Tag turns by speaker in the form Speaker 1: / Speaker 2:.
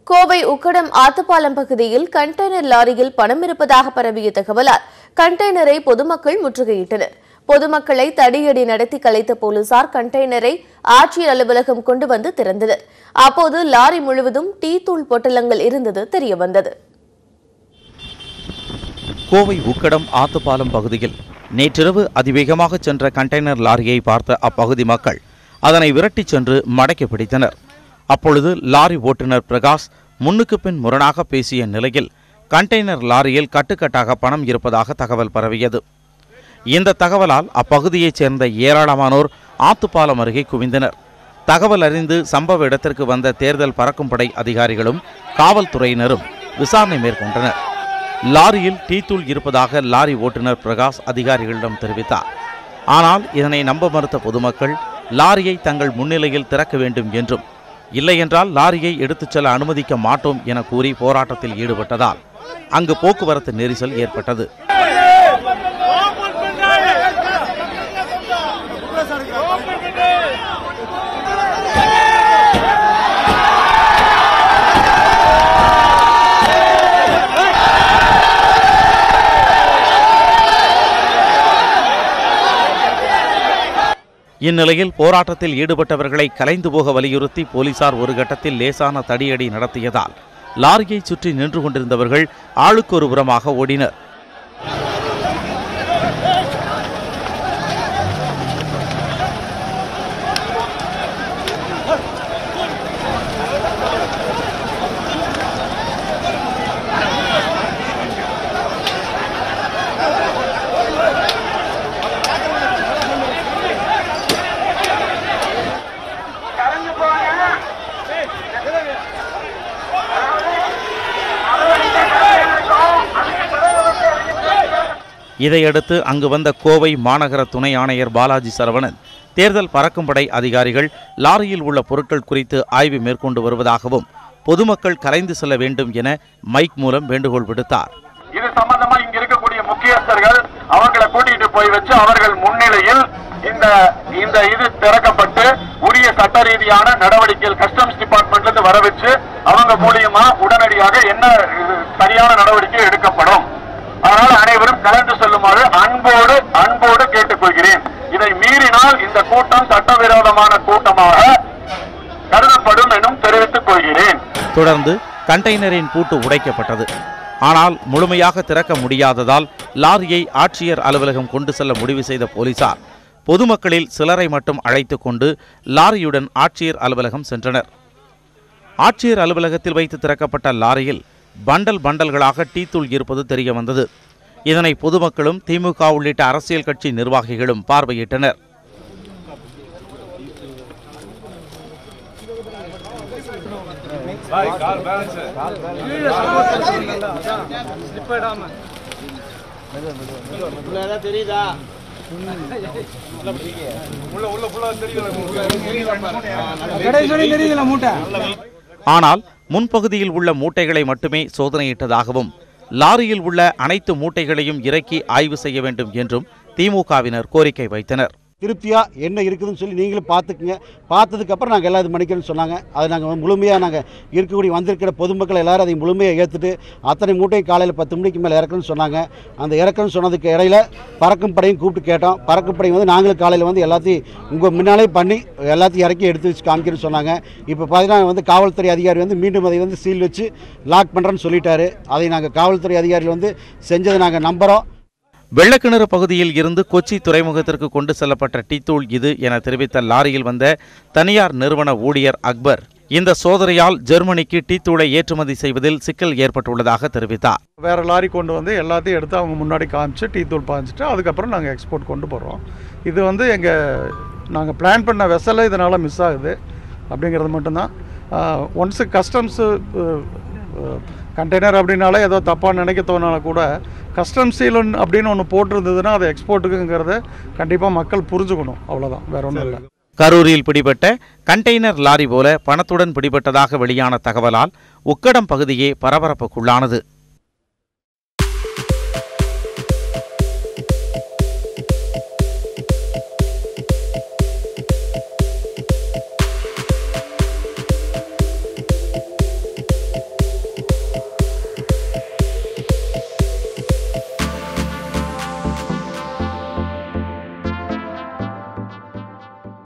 Speaker 1: கோவை உக்கடம் ஆத்துப்பாலம் பகுதியில் கண்டெய்னர் லாரியில் பணம் இருப்பதாக பரவிய தகவலால் கண்டெய்னரை பொதுமக்கள் முற்றுகையிட்டனர் பொதுமக்களை தடியடி நடத்தி கலைத்த போலீசார் கண்டெய்னரை ஆட்சியர் அலுவலகம் கொண்டு வந்து திறந்தனர் அப்போது லாரி முழுவதும் டீ தூள் பொட்டலங்கள் இருந்தது தெரியவந்தது
Speaker 2: கோவை உக்கடம் ஆத்துப்பாலம் பகுதியில் நேற்றிரவு அதிவேகமாக சென்ற கண்டெய்னர் லாரியை பார்த்த அப்பகுதி மக்கள் அதனை விரட்டிச் சென்று மடக்கி பிடித்தனர் அப்பொழுது லாரி ஓட்டுநர் பிரகாஷ் முன்னுக்கு பின் முரணாக பேசிய நிலையில் கண்டெய்னர் லாரியில் கட்டுக்கட்டாக பணம் இருப்பதாக தகவல் பரவியது இந்த தகவலால் அப்பகுதியைச் சேர்ந்த ஏராளமானோர் ஆத்துப்பாலம் அருகே குவிந்தனர் தகவல் அறிந்து சம்பவ இடத்திற்கு வந்த தேர்தல் பறக்கும் படை அதிகாரிகளும் காவல்துறையினரும் விசாரணை மேற்கொண்டனர் லாரியில் டீத்தூள் இருப்பதாக லாரி ஓட்டுநர் பிரகாஷ் அதிகாரிகளிடம் தெரிவித்தார் ஆனால் இதனை நம்ப மறுத்த பொதுமக்கள் லாரியை தங்கள் முன்னிலையில் திறக்க வேண்டும் என்றும் இல்லையென்றால் லாரியை எடுத்துச் செல்ல அனுமதிக்க மாட்டோம் என கூறி போராட்டத்தில் ஈடுபட்டதால் அங்கு போக்குவரத்து நெரிசல் ஏற்பட்டது இந்நிலையில் போராட்டத்தில் ஈடுபட்டவர்களை கலைந்து போக வலியுறுத்தி போலீசார் ஒரு கட்டத்தில் லேசான தடியடி நடத்தியதால் லாரியை சுற்றி நின்று கொண்டிருந்தவர்கள் ஆளுக்கொரு புறமாக ஓடினர் இதையடுத்து அங்கு வந்த கோவை மாநகர துணை ஆணையர் பாலாஜி சரவணன் தேர்தல் பறக்கும்படை அதிகாரிகள் லாரியில் உள்ள பொருட்கள் குறித்து ஆய்வு மேற்கொண்டு வருவதாகவும் பொதுமக்கள் கலைந்து செல்ல வேண்டும் என மைக் மூலம் வேண்டுகோள் விடுத்தார்
Speaker 3: இது சம்பந்தமா இங்க இருக்கக்கூடிய முக்கியஸ்தர்கள் அவங்களை கூட்டிட்டு போய் வச்சு அவர்கள் முன்னிலையில் இந்த இந்த இது திறக்கப்பட்டு உரிய சட்ட ரீதியான நடவடிக்கைகள் கஸ்டம்ஸ் டிபார்ட்மெண்ட்ல இருந்து வர வச்சு அவங்க மூலியமா உடனடியாக என்ன இது சரியான நடவடிக்கை எடுக்கப்படும் அதனால அனைவரும் கலந்து செல்லுமாறு அன்போடு அன்போடு கேட்டுக்கொள்கிறேன் இதை மீறினால் இந்த கூட்டம் சட்டவிரோதமான கூட்டமாக கருதப்படும் எனும் தெரிவித்துக் கொள்கிறேன்
Speaker 2: தொடர்ந்து கண்டெய்னரின் பூட்டு உடைக்கப்பட்டது ஆனால் முழுமையாக திறக்க முடியாததால் லாரியை ஆட்சியர் அலுவலகம் கொண்டு செல்ல முடிவு செய்த போலீசார் பொதுமக்களில் சிலரை மட்டும் அழைத்து கொண்டு லாரியுடன் ஆட்சியர் அலுவலகம் சென்றனர் ஆட்சியர் அலுவலகத்தில் வைத்து திறக்கப்பட்ட லாரியில் பண்டல் பண்டல்களாக டீத்தூள் இருப்பது தெரிய வந்தது இதனை பொதுமக்களும் திமுக உள்ளிட்ட அரசியல் கட்சி நிர்வாகிகளும் பார்வையிட்டனர் ஆனால் முன்பகுதியில் உள்ள மூட்டைகளை மட்டுமே சோதனையிட்டதாகவும் லாரியில் உள்ள அனைத்து மூட்டைகளையும் இறக்கி ஆய்வு செய்ய வேண்டும் என்றும் திமுகவினர் கோரிக்கை வைத்தனர்
Speaker 4: திருப்தியாக என்ன இருக்குதுன்னு சொல்லி நீங்களும் பார்த்துக்குங்க பார்த்ததுக்கப்புறம் நாங்கள் எல்லாம் இது பண்ணிக்கிறோம்னு சொன்னாங்க அதை நாங்கள் முழுமையாக நாங்கள் இருக்கக்கூடிய வந்திருக்கிற பொதுமக்கள் எல்லாரும் அதை முழுமையாக ஏற்றுட்டு அத்தனை மூட்டை காலையில் பத்து மணிக்கு மேலே இறக்கணும்னு சொன்னாங்க அந்த இறக்கணும்னு சொன்னதுக்கு இடையில பறக்கும் படையும் கூப்பிட்டு கேட்டோம் பறக்கும் படை வந்து நாங்களும் காலையில் வந்து எல்லாத்தையும் உங்கள் முன்னாலே பண்ணி எல்லாத்தையும் இறக்கி எடுத்து வச்சு காமிக்கிறேன்னு சொன்னாங்க இப்போ பார்த்தீங்கன்னா வந்து காவல்துறை அதிகாரி வந்து மீண்டும் அதை வந்து சீல் வச்சு லாக் பண்ணுறேன்னு சொல்லிட்டாரு அதை நாங்கள் காவல்துறை அதிகாரிகள் வந்து செஞ்சதை நாங்கள் நம்புகிறோம்
Speaker 2: வெள்ளக்கிணறு பகுதியில் இருந்து கொச்சி துறைமுகத்திற்கு கொண்டு செல்லப்பட்ட டீத்தூள் இது என தெரிவித்த லாரியில் வந்த தனியார் நிறுவன ஊழியர் அக்பர் இந்த சோதனையால் ஜெர்மனிக்கு டீத்தூளை ஏற்றுமதி செய்வதில் சிக்கல் ஏற்பட்டுள்ளதாக தெரிவித்தார்
Speaker 5: வேறு லாரி கொண்டு வந்து எல்லாத்தையும் எடுத்து அவங்க முன்னாடி காமிச்சு டீ தூள் பாய்ச்சிட்டு அதுக்கப்புறம் நாங்கள் எக்ஸ்போர்ட் கொண்டு போகிறோம் இது வந்து எங்கள் நாங்கள் பிளான் பண்ண வெசலில் இதனால் மிஸ் ஆகுது அப்படிங்கிறது மட்டும்தான் ஒன்ஸு கஸ்டம்ஸு கண்டெய்னர் அப்படின்னாலே ஏதோ தப்பாக நினைக்க தோணாலும் கூட கஸ்டம் சீலன் அப்படின்னு ஒன்று போட்டிருந்ததுன்னா அது எக்ஸ்போர்ட்டுக்குங்கிறத கண்டிப்பாக மக்கள் புரிஞ்சுக்கணும் அவ்வளோதான் வேற ஒன்றும் இல்லை
Speaker 2: கரூரில் பிடிபட்ட கண்டெய்னர் லாரி போல பணத்துடன் பிடிபட்டதாக வெளியான தகவலால் உக்கடம் பகுதியே பரபரப்புக்குள்ளானது